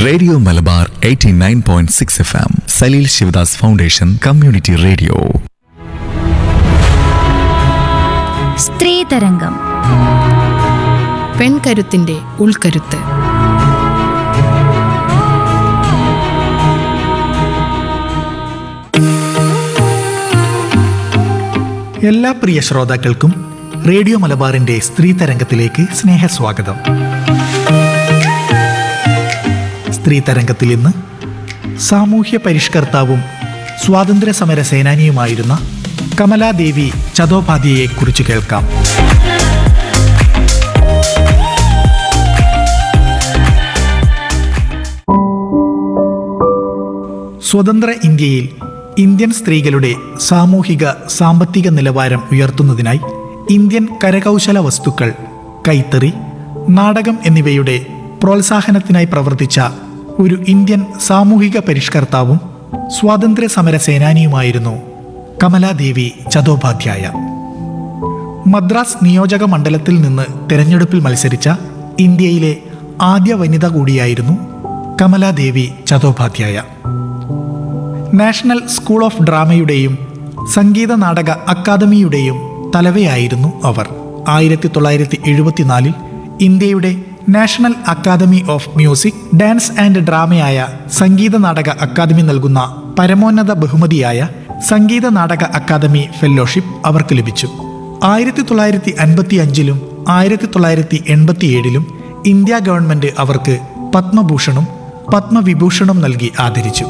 radio Malabar 89.6 F M Saleel Shivadas foundation community radio സ്ത്രീതരംഗം പെൺകരുത്തിന്റെ ഉൾക്കരുത്ത് എല്ലാ പ്രിയ ശ്രോതാക്കൾക്കും റേഡിയോ മലബാറിന്റെ സ്ത്രീ തരംഗത്തിലേക്ക് സ്നേഹസ്വാഗതം സ്ത്രീ തരംഗത്തിൽ ഇന്ന് സാമൂഹ്യ പരിഷ്കർത്താവും സ്വാതന്ത്ര്യ സമര സേനാനിയുമായിരുന്ന കമലാദേവി ചതോപാധ്യയെ കുറിച്ച് കേൾക്കാം സ്വതന്ത്ര ഇന്ത്യയിൽ ഇന്ത്യൻ സ്ത്രീകളുടെ സാമൂഹിക സാമ്പത്തിക നിലവാരം ഉയർത്തുന്നതിനായി ഇന്ത്യൻ കരകൗശല വസ്തുക്കൾ കൈത്തറി നാടകം എന്നിവയുടെ പ്രോത്സാഹനത്തിനായി പ്രവർത്തിച്ച ഒരു ഇന്ത്യൻ സാമൂഹിക പരിഷ്കർത്താവും സ്വാതന്ത്ര്യ സമര സേനാനിയുമായിരുന്നു കമലാദേവി ചതോപാധ്യായ മദ്രാസ് നിയോജക മണ്ഡലത്തിൽ നിന്ന് തിരഞ്ഞെടുപ്പിൽ മത്സരിച്ച ഇന്ത്യയിലെ ആദ്യ വനിത കൂടിയായിരുന്നു Kamaladevi Chattopadhyay national school of ഡ്രാമയുടെയും സംഗീത നാടക അക്കാദമിയുടെയും തലവയായിരുന്നു അവർ ആയിരത്തി തൊള്ളായിരത്തി എഴുപത്തിനാലിൽ ഇന്ത്യയുടെ national academy of music dance and ഡ്രാമയായ സംഗീത നാടക അക്കാദമി നൽകുന്ന പരമോന്നത ബഹുമതിയായ സംഗീത നാടക അക്കാദമി ഫെല്ലോഷിപ്പ് അവർക്ക് ലഭിച്ചു ആയിരത്തി തൊള്ളായിരത്തി അൻപത്തി അഞ്ചിലും ആയിരത്തി തൊള്ളായിരത്തി എൺപത്തിയേഴിലും ഇന്ത്യ ഗവൺമെന്റ് അവർക്ക് പത്മഭൂഷണും പത്മവിഭൂഷണും നൽകി ആദരിച്ചു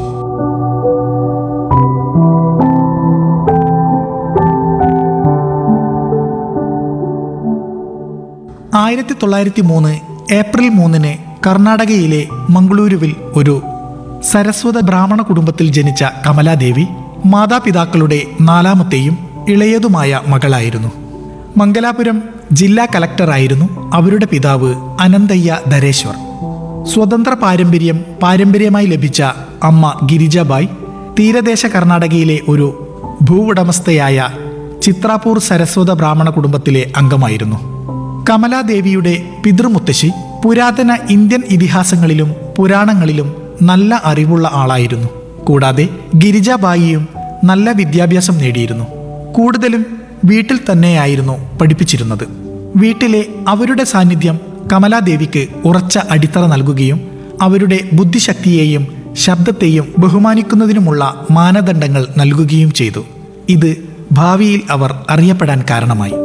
ആയിരത്തി തൊള്ളായിരത്തി മൂന്ന് ഏപ്രിൽ മൂന്നിന് കർണാടകയിലെ മംഗളൂരുവിൽ ഒരു സരസ്വത ബ്രാഹ്മണ കുടുംബത്തിൽ ജനിച്ച കമലാദേവി മാതാപിതാക്കളുടെ നാലാമത്തെയും ഇളയതുമായ മകളായിരുന്നു മംഗലാപുരം ജില്ലാ കലക്ടറായിരുന്നു അവരുടെ പിതാവ് അനന്തയ്യ ധരേശ്വർ സ്വതന്ത്ര പാരമ്പര്യം പാരമ്പര്യമായി ലഭിച്ച അമ്മ ഗിരിജാബായ് തീരദേശ കർണാടകയിലെ ഒരു ഭൂവുടമസ്ഥയായ ചിത്രാപൂർ സരസ്വത ബ്രാഹ്മണ കുടുംബത്തിലെ അംഗമായിരുന്നു കമലാദേവിയുടെ പിതൃമുത്തശ്ശി പുരാതന ഇന്ത്യൻ ഇതിഹാസങ്ങളിലും പുരാണങ്ങളിലും നല്ല അറിവുള്ള ആളായിരുന്നു കൂടാതെ ഗിരിജാബായിയും നല്ല വിദ്യാഭ്യാസം നേടിയിരുന്നു കൂടുതലും വീട്ടിൽ തന്നെയായിരുന്നു പഠിപ്പിച്ചിരുന്നത് വീട്ടിലെ അവരുടെ സാന്നിധ്യം കമലാദേവിക്ക് ഉറച്ച അടിത്തറ നൽകുകയും അവരുടെ ബുദ്ധിശക്തിയെയും ശബ്ദത്തെയും ബഹുമാനിക്കുന്നതിനുമുള്ള മാനദണ്ഡങ്ങൾ നൽകുകയും ചെയ്തു ഇത് ഭാവിയിൽ അവർ അറിയപ്പെടാൻ കാരണമായി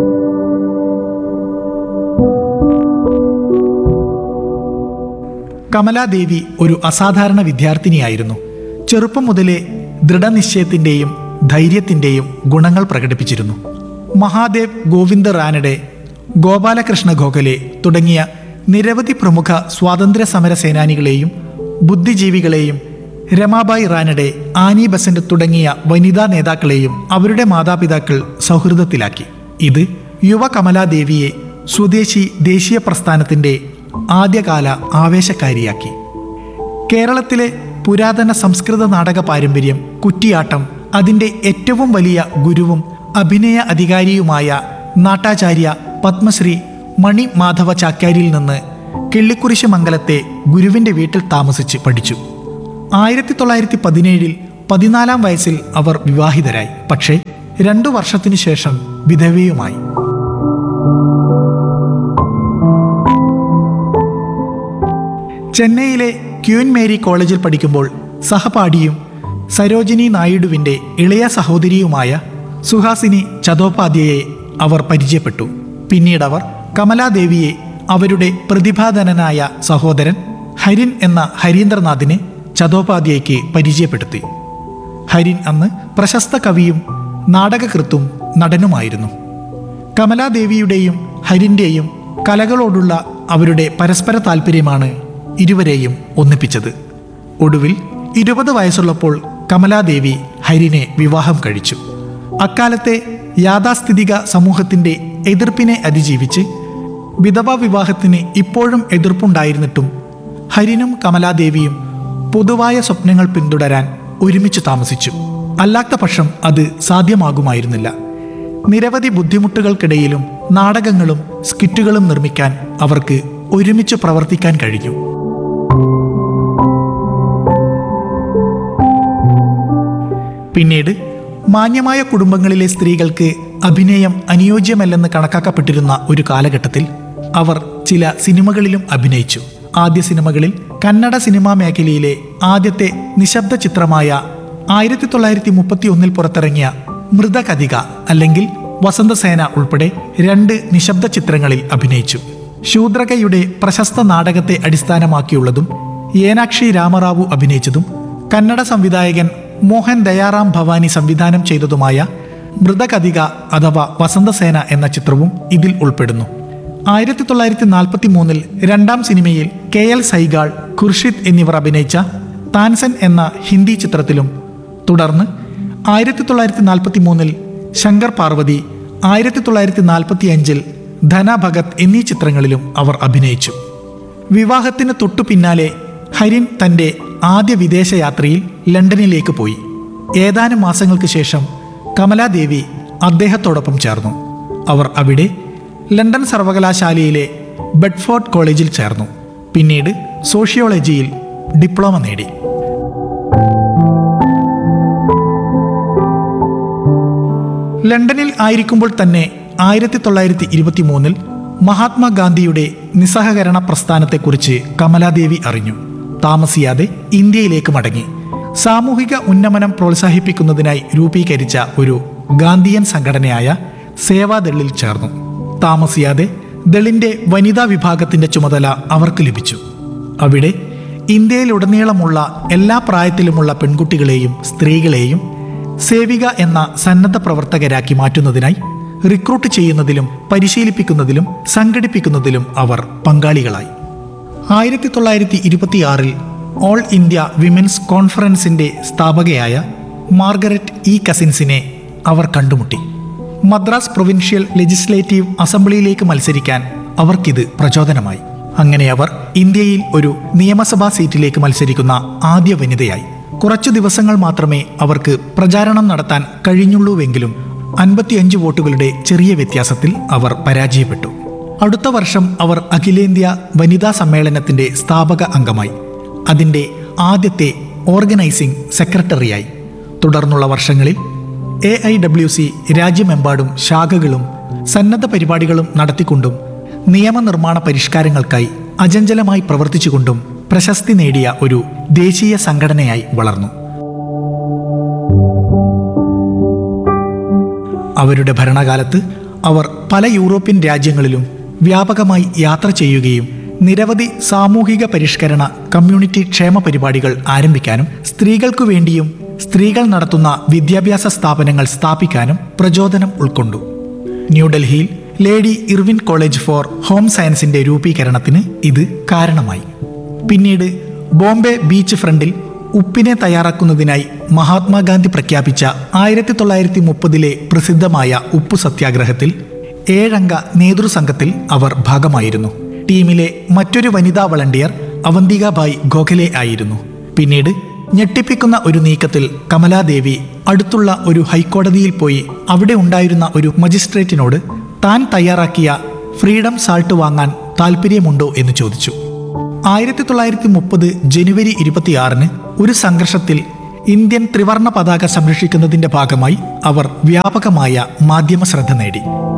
കമലാദേവി ഒരു അസാധാരണ വിദ്യാർത്ഥിനിയായിരുന്നു ചെറുപ്പം മുതലേ ദൃഢനിശ്ചയത്തിന്റെയും ധൈര്യത്തിന്റെയും ഗുണങ്ങൾ പ്രകടിപ്പിച്ചിരുന്നു മഹാദേവ് ഗോവിന്ദ റാനഡെ ഗോപാലകൃഷ്ണ ഗോഖലെ തുടങ്ങിയ നിരവധി പ്രമുഖ സ്വാതന്ത്ര്യ സമര സേനാനികളെയും ബുദ്ധിജീവികളെയും രമാബായി റാനഡെ ആനി ബസന്റ് തുടങ്ങിയ വനിതാ നേതാക്കളെയും അവരുടെ മാതാപിതാക്കൾ സൗഹൃദത്തിലാക്കി ഇത് യുവ കമലാദേവിയെ സ്വദേശി ദേശീയ പ്രസ്ഥാനത്തിന്റെ ആദ്യകാല ആവേശക്കാരിയാക്കി കേരളത്തിലെ പുരാതന സംസ്കൃത നാടക പാരമ്പര്യം കുറ്റിയാട്ടം അതിൻ്റെ ഏറ്റവും വലിയ ഗുരുവും അഭിനയ അധികാരിയുമായ നാട്ടാചാര്യ പത്മശ്രീ മണി മാധവ ചാക്യാരിൽ നിന്ന് കിള്ളിക്കുരിശ് മംഗലത്തെ ഗുരുവിൻ്റെ വീട്ടിൽ താമസിച്ച് പഠിച്ചു ആയിരത്തി തൊള്ളായിരത്തി പതിനേഴിൽ പതിനാലാം വയസ്സിൽ അവർ വിവാഹിതരായി പക്ഷേ രണ്ടു വർഷത്തിനു ശേഷം വിധവയുമായി ചെന്നൈയിലെ ക്യൂൻ മേരി കോളേജിൽ പഠിക്കുമ്പോൾ സഹപാഠിയും സരോജിനി നായിഡുവിൻ്റെ ഇളയ സഹോദരിയുമായ സുഹാസിനി ചതോപാധ്യയെ അവർ പരിചയപ്പെട്ടു പിന്നീട് അവർ കമലാദേവിയെ അവരുടെ പ്രതിഭാധനനായ സഹോദരൻ ഹരിൻ എന്ന ഹരീന്ദ്രനാഥിനെ ചതോപാധ്യയ്ക്ക് പരിചയപ്പെടുത്തി ഹരിൻ അന്ന് പ്രശസ്ത കവിയും നാടകകൃത്തും നടനുമായിരുന്നു കമലാദേവിയുടെയും ഹരിന്റെയും കലകളോടുള്ള അവരുടെ പരസ്പര താല്പര്യമാണ് ഇരുവരെയും ഒന്നിപ്പിച്ചത് ഒടുവിൽ ഇരുപത് വയസ്സുള്ളപ്പോൾ കമലാദേവി ഹരിനെ വിവാഹം കഴിച്ചു അക്കാലത്തെ യാഥാസ്ഥിതിക സമൂഹത്തിന്റെ എതിർപ്പിനെ അതിജീവിച്ച് വിധവാ വിവാഹത്തിന് ഇപ്പോഴും എതിർപ്പുണ്ടായിരുന്നിട്ടും ഹരിനും കമലാദേവിയും പൊതുവായ സ്വപ്നങ്ങൾ പിന്തുടരാൻ ഒരുമിച്ച് താമസിച്ചു അല്ലാത്ത പക്ഷം അത് സാധ്യമാകുമായിരുന്നില്ല നിരവധി ബുദ്ധിമുട്ടുകൾക്കിടയിലും നാടകങ്ങളും സ്കിറ്റുകളും നിർമ്മിക്കാൻ അവർക്ക് ഒരുമിച്ച് പ്രവർത്തിക്കാൻ കഴിഞ്ഞു പിന്നീട് മാന്യമായ കുടുംബങ്ങളിലെ സ്ത്രീകൾക്ക് അഭിനയം അനുയോജ്യമല്ലെന്ന് കണക്കാക്കപ്പെട്ടിരുന്ന ഒരു കാലഘട്ടത്തിൽ അവർ ചില സിനിമകളിലും അഭിനയിച്ചു ആദ്യ സിനിമകളിൽ കന്നഡ സിനിമാ മേഖലയിലെ ആദ്യത്തെ നിശബ്ദ ചിത്രമായ ആയിരത്തി തൊള്ളായിരത്തി മുപ്പത്തി ഒന്നിൽ പുറത്തിറങ്ങിയ മൃതകഥിക അല്ലെങ്കിൽ വസന്തസേന ഉൾപ്പെടെ രണ്ട് നിശബ്ദ ചിത്രങ്ങളിൽ അഭിനയിച്ചു ശൂദ്രകയുടെ പ്രശസ്ത നാടകത്തെ അടിസ്ഥാനമാക്കിയുള്ളതും ഏനാക്ഷി രാമറാവു അഭിനയിച്ചതും കന്നഡ സംവിധായകൻ മോഹൻ ദയാറാം ഭവാനി സംവിധാനം ചെയ്തതുമായ മൃതകഥിക അഥവാ വസന്തസേന എന്ന ചിത്രവും ഇതിൽ ഉൾപ്പെടുന്നു ആയിരത്തി തൊള്ളായിരത്തി നാൽപ്പത്തി മൂന്നിൽ രണ്ടാം സിനിമയിൽ കെ എൽ സൈഗാൾ ഖുർഷിദ് എന്നിവർ അഭിനയിച്ച താൻസൻ എന്ന ഹിന്ദി ചിത്രത്തിലും തുടർന്ന് ആയിരത്തി തൊള്ളായിരത്തി നാൽപ്പത്തി മൂന്നിൽ ശങ്കർ പാർവതി ആയിരത്തി തൊള്ളായിരത്തി നാൽപ്പത്തി അഞ്ചിൽ ധന ഭഗത് എന്നീ ചിത്രങ്ങളിലും അവർ അഭിനയിച്ചു വിവാഹത്തിന് തൊട്ടു പിന്നാലെ ഹരിൻ തൻ്റെ ആദ്യ വിദേശയാത്രയിൽ ലണ്ടനിലേക്ക് പോയി ഏതാനും മാസങ്ങൾക്ക് ശേഷം കമലാദേവി അദ്ദേഹത്തോടൊപ്പം ചേർന്നു അവർ അവിടെ ലണ്ടൻ സർവകലാശാലയിലെ ബെഡ്ഫോർഡ് കോളേജിൽ ചേർന്നു പിന്നീട് സോഷ്യോളജിയിൽ ഡിപ്ലോമ നേടി ലണ്ടനിൽ ആയിരിക്കുമ്പോൾ തന്നെ ആയിരത്തി തൊള്ളായിരത്തി ഇരുപത്തി മൂന്നിൽ മഹാത്മാഗാന്ധിയുടെ നിസ്സഹകരണ പ്രസ്ഥാനത്തെക്കുറിച്ച് കമലാദേവി അറിഞ്ഞു താമസിയാതെ ഇന്ത്യയിലേക്ക് മടങ്ങി സാമൂഹിക ഉന്നമനം പ്രോത്സാഹിപ്പിക്കുന്നതിനായി രൂപീകരിച്ച ഒരു ഗാന്ധിയൻ സംഘടനയായ സേവാദളിൽ ചേർന്നു താമസിയാതെ ദളിന്റെ വനിതാ വിഭാഗത്തിന്റെ ചുമതല അവർക്ക് ലഭിച്ചു അവിടെ ഇന്ത്യയിലുടനീളമുള്ള എല്ലാ പ്രായത്തിലുമുള്ള പെൺകുട്ടികളെയും സ്ത്രീകളെയും സേവിക എന്ന സന്നദ്ധ പ്രവർത്തകരാക്കി മാറ്റുന്നതിനായി റിക്രൂട്ട് ചെയ്യുന്നതിലും പരിശീലിപ്പിക്കുന്നതിലും സംഘടിപ്പിക്കുന്നതിലും അവർ പങ്കാളികളായി ആയിരത്തി തൊള്ളായിരത്തി ഇരുപത്തിയാറിൽ ഓൾ ഇന്ത്യ വിമൻസ് കോൺഫറൻസിന്റെ സ്ഥാപകയായ മാർഗരറ്റ് ഇ കസിൻസിനെ അവർ കണ്ടുമുട്ടി മദ്രാസ് പ്രൊവിൻഷ്യൽ ലെജിസ്ലേറ്റീവ് അസംബ്ലിയിലേക്ക് മത്സരിക്കാൻ അവർക്കിത് പ്രചോദനമായി അങ്ങനെ അവർ ഇന്ത്യയിൽ ഒരു നിയമസഭാ സീറ്റിലേക്ക് മത്സരിക്കുന്ന ആദ്യ വനിതയായി കുറച്ചു ദിവസങ്ങൾ മാത്രമേ അവർക്ക് പ്രചാരണം നടത്താൻ കഴിഞ്ഞുള്ളൂവെങ്കിലും അൻപത്തിയഞ്ച് വോട്ടുകളുടെ ചെറിയ വ്യത്യാസത്തിൽ അവർ പരാജയപ്പെട്ടു അടുത്ത വർഷം അവർ അഖിലേന്ത്യാ വനിതാ സമ്മേളനത്തിന്റെ സ്ഥാപക അംഗമായി അതിന്റെ ആദ്യത്തെ ഓർഗനൈസിംഗ് സെക്രട്ടറിയായി തുടർന്നുള്ള വർഷങ്ങളിൽ എ ഐ ഡബ്ല്യു സി രാജ്യമെമ്പാടും ശാഖകളും സന്നദ്ധ പരിപാടികളും നടത്തിക്കൊണ്ടും നിയമനിർമ്മാണ പരിഷ്കാരങ്ങൾക്കായി അചഞ്ചലമായി പ്രവർത്തിച്ചുകൊണ്ടും പ്രശസ്തി നേടിയ ഒരു ദേശീയ സംഘടനയായി വളർന്നു അവരുടെ ഭരണകാലത്ത് അവർ പല യൂറോപ്യൻ രാജ്യങ്ങളിലും വ്യാപകമായി യാത്ര ചെയ്യുകയും നിരവധി സാമൂഹിക പരിഷ്കരണ കമ്മ്യൂണിറ്റി ക്ഷേമ പരിപാടികൾ ആരംഭിക്കാനും സ്ത്രീകൾക്കു വേണ്ടിയും സ്ത്രീകൾ നടത്തുന്ന വിദ്യാഭ്യാസ സ്ഥാപനങ്ങൾ സ്ഥാപിക്കാനും പ്രചോദനം ഉൾക്കൊണ്ടു ന്യൂഡൽഹിയിൽ Lady Irwin college for home സയൻസിന്റെ രൂപീകരണത്തിന് ഇത് കാരണമായി പിന്നീട് ബോംബെ ബീച്ച് ഫ്രണ്ടിൽ ഉപ്പിനെ തയ്യാറാക്കുന്നതിനായി മഹാത്മാഗാന്ധി പ്രഖ്യാപിച്ച ആയിരത്തി തൊള്ളായിരത്തി മുപ്പതിലെ പ്രസിദ്ധമായ ഉപ്പു സത്യാഗ്രഹത്തിൽ ഏഴംഗ നേതൃസംഘത്തിൽ അവർ ഭാഗമായിരുന്നു ടീമിലെ മറ്റൊരു വനിതാ വളണ്ടിയർ അവന്തികാബായ് ഗോഖലെ ആയിരുന്നു പിന്നീട് ഞെട്ടിപ്പിക്കുന്ന ഒരു നീക്കത്തിൽ കമലാദേവി അടുത്തുള്ള ഒരു ഹൈക്കോടതിയിൽ പോയി അവിടെ ഉണ്ടായിരുന്ന ഒരു മജിസ്ട്രേറ്റിനോട് താൻ തയ്യാറാക്കിയ ഫ്രീഡം സാൾട്ട് വാങ്ങാൻ താല്പര്യമുണ്ടോ എന്ന് ചോദിച്ചു ആയിരത്തി തൊള്ളായിരത്തി മുപ്പത് ജനുവരി ഇരുപത്തിയാറിന് ഒരു സംഘർഷത്തിൽ ഇന്ത്യൻ ത്രിവർണ പതാക സംരക്ഷിക്കുന്നതിന്റെ ഭാഗമായി അവർ വ്യാപകമായ മാധ്യമ ശ്രദ്ധ നേടി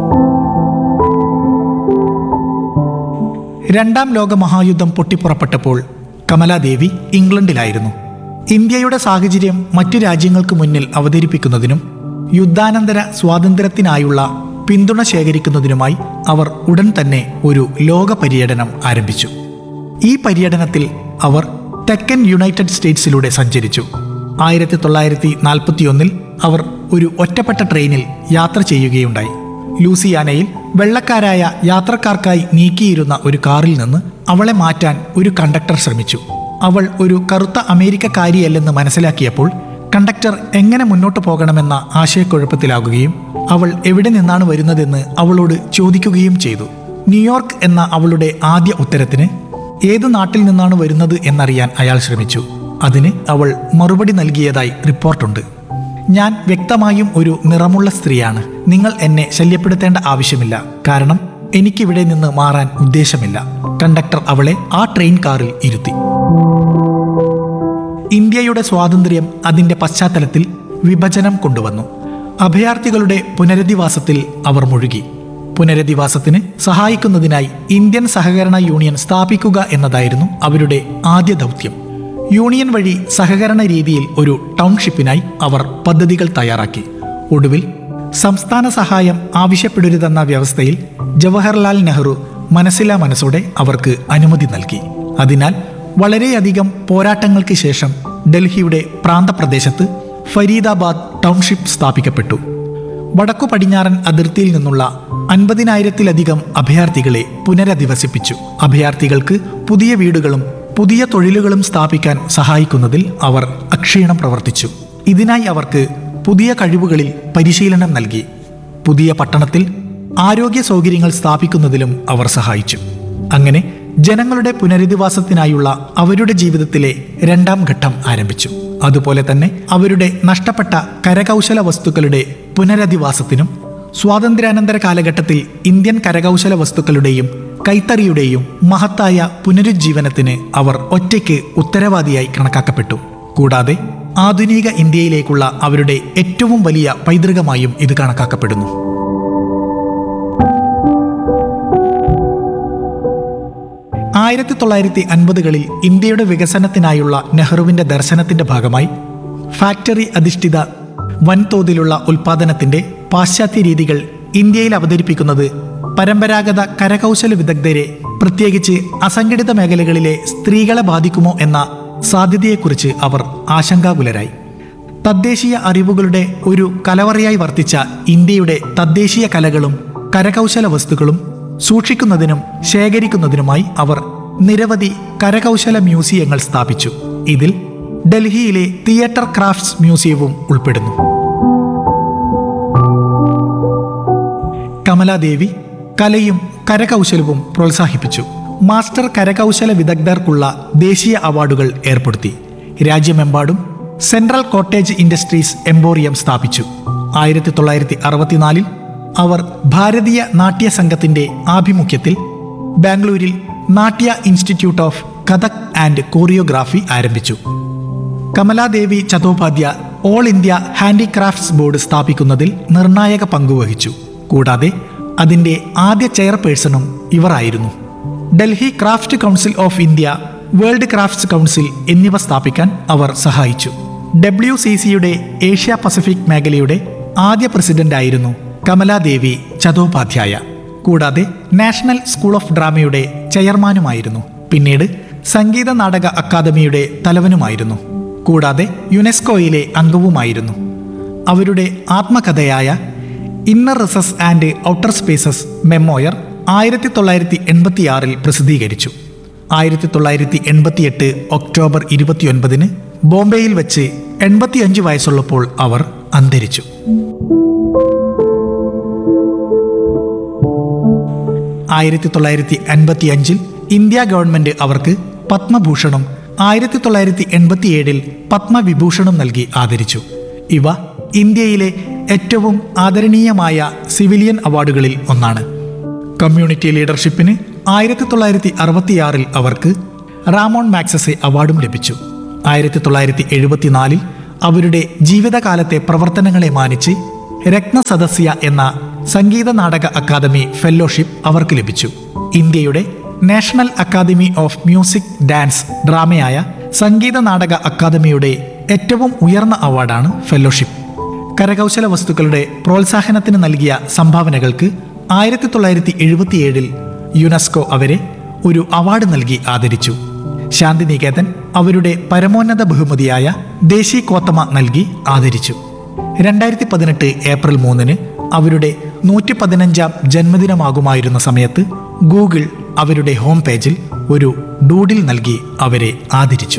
രണ്ടാം ലോക മഹായുദ്ധം പൊട്ടിപ്പുറപ്പെട്ടപ്പോൾ കമലാദേവി ഇംഗ്ലണ്ടിലായിരുന്നു ഇന്ത്യയുടെ സാഹചര്യം മറ്റു രാജ്യങ്ങൾക്ക് മുന്നിൽ അവതരിപ്പിക്കുന്നതിനും യുദ്ധാനന്തര സ്വാതന്ത്ര്യത്തിനായുള്ള പിന്തുണ ശേഖരിക്കുന്നതിനുമായി അവർ ഉടൻ തന്നെ ഒരു ലോക പര്യടനം ആരംഭിച്ചു ഈ പര്യടനത്തിൽ അവർ തെക്കൻ യുണൈറ്റഡ് സ്റ്റേറ്റ്സിലൂടെ സഞ്ചരിച്ചു ആയിരത്തി തൊള്ളായിരത്തി നാൽപ്പത്തിയൊന്നിൽ അവർ ഒരു ഒറ്റപ്പെട്ട ട്രെയിനിൽ യാത്ര ചെയ്യുകയുണ്ടായി ലൂസിയാനയിൽ വെള്ളക്കാരായ യാത്രക്കാർക്കായി നീക്കിയിരുന്ന ഒരു കാറിൽ നിന്ന് അവളെ മാറ്റാൻ ഒരു കണ്ടക്ടർ ശ്രമിച്ചു അവൾ ഒരു കറുത്ത അമേരിക്കക്കാരിയല്ലെന്ന് മനസ്സിലാക്കിയപ്പോൾ കണ്ടക്ടർ എങ്ങനെ മുന്നോട്ട് പോകണമെന്ന ആശയക്കുഴപ്പത്തിലാകുകയും അവൾ എവിടെ നിന്നാണ് വരുന്നതെന്ന് അവളോട് ചോദിക്കുകയും ചെയ്തു ന്യൂയോർക്ക് എന്ന അവളുടെ ആദ്യ ഉത്തരത്തിന് ഏത് നാട്ടിൽ നിന്നാണ് വരുന്നത് എന്നറിയാൻ അയാൾ ശ്രമിച്ചു അതിന് അവൾ മറുപടി നൽകിയതായി റിപ്പോർട്ടുണ്ട് ഞാൻ വ്യക്തമായും ഒരു നിറമുള്ള സ്ത്രീയാണ് നിങ്ങൾ എന്നെ ശല്യപ്പെടുത്തേണ്ട ആവശ്യമില്ല കാരണം എനിക്കിവിടെ നിന്ന് മാറാൻ ഉദ്ദേശമില്ല കണ്ടക്ടർ അവളെ ആ ട്രെയിൻ കാറിൽ ഇരുത്തി ഇന്ത്യയുടെ സ്വാതന്ത്ര്യം അതിന്റെ പശ്ചാത്തലത്തിൽ വിഭജനം കൊണ്ടുവന്നു അഭയാർത്ഥികളുടെ പുനരധിവാസത്തിൽ അവർ മുഴുകി പുനരധിവാസത്തിന് സഹായിക്കുന്നതിനായി ഇന്ത്യൻ സഹകരണ യൂണിയൻ സ്ഥാപിക്കുക എന്നതായിരുന്നു അവരുടെ ആദ്യ ദൗത്യം യൂണിയൻ വഴി സഹകരണ രീതിയിൽ ഒരു ടൗൺഷിപ്പിനായി അവർ പദ്ധതികൾ തയ്യാറാക്കി ഒടുവിൽ സംസ്ഥാന സഹായം ആവശ്യപ്പെടരുതെന്ന വ്യവസ്ഥയിൽ ജവഹർലാൽ നെഹ്റു മനസ്സിലാ മനസ്സോടെ അവർക്ക് അനുമതി നൽകി അതിനാൽ വളരെയധികം പോരാട്ടങ്ങൾക്ക് ശേഷം ഡൽഹിയുടെ പ്രാന്തപ്രദേശത്ത് ഫരീദാബാദ് ടൗൺഷിപ്പ് സ്ഥാപിക്കപ്പെട്ടു വടക്കു പടിഞ്ഞാറൻ അതിർത്തിയിൽ നിന്നുള്ള അൻപതിനായിരത്തിലധികം അഭയാർത്ഥികളെ പുനരധിവസിപ്പിച്ചു അഭയാർത്ഥികൾക്ക് പുതിയ വീടുകളും പുതിയ തൊഴിലുകളും സ്ഥാപിക്കാൻ സഹായിക്കുന്നതിൽ അവർ അക്ഷീണം പ്രവർത്തിച്ചു ഇതിനായി അവർക്ക് പുതിയ കഴിവുകളിൽ പരിശീലനം നൽകി പുതിയ പട്ടണത്തിൽ ആരോഗ്യ സൗകര്യങ്ങൾ സ്ഥാപിക്കുന്നതിലും അവർ സഹായിച്ചു അങ്ങനെ ജനങ്ങളുടെ പുനരധിവാസത്തിനായുള്ള അവരുടെ ജീവിതത്തിലെ രണ്ടാം ഘട്ടം ആരംഭിച്ചു അതുപോലെ തന്നെ അവരുടെ നഷ്ടപ്പെട്ട കരകൗശല വസ്തുക്കളുടെ പുനരധിവാസത്തിനും സ്വാതന്ത്ര്യാനന്തര കാലഘട്ടത്തിൽ ഇന്ത്യൻ കരകൗശല വസ്തുക്കളുടെയും കൈത്തറിയുടെയും മഹത്തായ പുനരുജ്ജീവനത്തിന് അവർ ഒറ്റയ്ക്ക് ഉത്തരവാദിയായി കണക്കാക്കപ്പെട്ടു കൂടാതെ ആധുനിക ഇന്ത്യയിലേക്കുള്ള അവരുടെ ഏറ്റവും വലിയ പൈതൃകമായും ഇത് കണക്കാക്കപ്പെടുന്നു ആയിരത്തി തൊള്ളായിരത്തി അൻപതുകളിൽ ഇന്ത്യയുടെ വികസനത്തിനായുള്ള നെഹ്റുവിന്റെ ദർശനത്തിന്റെ ഭാഗമായി ഫാക്ടറി അധിഷ്ഠിത വൻതോതിലുള്ള ഉൽപാദനത്തിന്റെ പാശ്ചാത്യ രീതികൾ ഇന്ത്യയിൽ അവതരിപ്പിക്കുന്നത് പരമ്പരാഗത കരകൗശല വിദഗ്ധരെ പ്രത്യേകിച്ച് അസംഘടിത മേഖലകളിലെ സ്ത്രീകളെ ബാധിക്കുമോ എന്ന സാധ്യതയെക്കുറിച്ച് അവർ ആശങ്കാകുലരായി തദ്ദേശീയ അറിവുകളുടെ ഒരു കലവറയായി വർത്തിച്ച ഇന്ത്യയുടെ തദ്ദേശീയ കലകളും കരകൗശല വസ്തുക്കളും സൂക്ഷിക്കുന്നതിനും ശേഖരിക്കുന്നതിനുമായി അവർ നിരവധി കരകൗശല മ്യൂസിയങ്ങൾ സ്ഥാപിച്ചു ഇതിൽ ഡൽഹിയിലെ തിയേറ്റർ ക്രാഫ്റ്റ്സ് മ്യൂസിയവും ഉൾപ്പെടുന്നു കമലാദേവി കലയും കരകൗശലവും പ്രോത്സാഹിപ്പിച്ചു മാസ്റ്റർ കരകൗശല വിദഗ്ധർക്കുള്ള ദേശീയ അവാർഡുകൾ ഏർപ്പെടുത്തി രാജ്യമെമ്പാടും സെൻട്രൽ കോട്ടേജ് ഇൻഡസ്ട്രീസ് എംബോറിയം സ്ഥാപിച്ചു ആയിരത്തി തൊള്ളായിരത്തി അറുപത്തിനാലിൽ അവർ ഭാരതീയ നാട്യ സംഘത്തിന്റെ ആഭിമുഖ്യത്തിൽ ബാംഗ്ലൂരിൽ Natya institute of Kathak and choreography ആരംഭിച്ചു Kamaladevi Chattopadhyay all India handicrafts board സ്ഥാപിക്കുന്നതിൽ നിർണായക പങ്കുവഹിച്ചു കൂടാതെ അതിന്റെ ആദ്യ ചെയർപേഴ്സണും ഇവർ ആയിരുന്നു Delhi craft council of India world crafts council എന്നിവ സ്ഥാപിക്കാൻ അവർ സഹായിച്ചു ഡബ്ല്യു സി സിയുടെ ഏഷ്യ പസഫിക് മേഖലയുടെ ആദ്യ പ്രസിഡന്റായിരുന്നു കമലാദേവി ചതോപാധ്യായ കൂടാതെ നാഷണൽ സ്കൂൾ ഓഫ് ഡ്രാമയുടെ ചെയർമാനുമായിരുന്നു പിന്നീട് സംഗീത നാടക അക്കാദമിയുടെ തലവനുമായിരുന്നു കൂടാതെ യുനെസ്കോയിലെ അംഗവുമായിരുന്നു അവരുടെ ആത്മകഥയായ inner recesses and outer spaces memoir ആയിരത്തി തൊള്ളായിരത്തി എൺപത്തിയാറിൽ പ്രസിദ്ധീകരിച്ചു ആയിരത്തി തൊള്ളായിരത്തി എൺപത്തിയെട്ട് ഒക്ടോബർ ഇരുപത്തിയൊൻപതിന് ബോംബെയിൽ വെച്ച് എൺപത്തിയഞ്ച് വയസ്സുള്ളപ്പോൾ അവർ അന്തരിച്ചു ആയിരത്തി തൊള്ളായിരത്തി അൻപത്തി അഞ്ചിൽ ഇന്ത്യ ഗവൺമെന്റ് അവർക്ക് പത്മഭൂഷണും ആയിരത്തി തൊള്ളായിരത്തി എൺപത്തിയേഴിൽ പത്മവിഭൂഷണും നൽകി ആദരിച്ചു ഇവ ഇന്ത്യയിലെ ഏറ്റവും ആദരണീയമായ സിവിലിയൻ അവാർഡുകളിൽ ഒന്നാണ് കമ്മ്യൂണിറ്റി ലീഡർഷിപ്പിന് ആയിരത്തി തൊള്ളായിരത്തി അറുപത്തിയാറിൽ അവർക്ക് റാമോൺ മാക്സസെ അവാർഡും ലഭിച്ചു ആയിരത്തി തൊള്ളായിരത്തി എഴുപത്തിനാലിൽ അവരുടെ ജീവിതകാലത്തെ പ്രവർത്തനങ്ങളെ മാനിച്ച് രത്നസദസ്യ എന്ന സംഗീത നാടക അക്കാദമി ഫെല്ലോഷിപ്പ് അവർക്ക് ലഭിച്ചു ഇന്ത്യയുടെ national academy of music dance ഡ്രാമയായ സംഗീത നാടക അക്കാദമിയുടെ ഏറ്റവും ഉയർന്ന അവാർഡാണ് ഫെല്ലോഷിപ്പ് കരകൗശല വസ്തുക്കളുടെ പ്രോത്സാഹനത്തിന് നൽകിയ സംഭാവനകൾക്ക് ആയിരത്തി തൊള്ളായിരത്തി എഴുപത്തിയേഴിൽ യുനെസ്കോ അവരെ ഒരു അവാർഡ് നൽകി ആദരിച്ചു ശാന്തിനികേതൻ അവരുടെ പരമോന്നത ബഹുമതിയായ ദേശീ കോത്തമ നൽകി ആദരിച്ചു രണ്ടായിരത്തി പതിനെട്ട് ഏപ്രിൽ മൂന്നിന് അവരുടെ നൂറ്റി പതിനഞ്ചാം ജന്മദിനമാകുമായിരുന്ന സമയത്ത് ഗൂഗിൾ അവരുടെ ഹോം പേജിൽ ഒരു ഡൂഡിൽ നൽകി അവരെ ആദരിച്ചു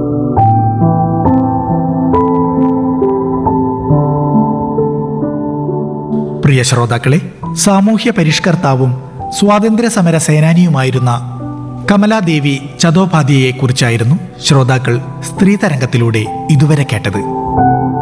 പ്രിയ ശ്രോതാക്കളെ സാമൂഹ്യ പരിഷ്കർത്താവും സ്വാതന്ത്ര്യ സമര സേനാനിയുമായിരുന്ന കമലാദേവി ചതോപാധ്യയെ കുറിച്ചായിരുന്നു ശ്രോതാക്കൾ സ്ത്രീ തരംഗത്തിലൂടെ ഇതുവരെ കേട്ടത്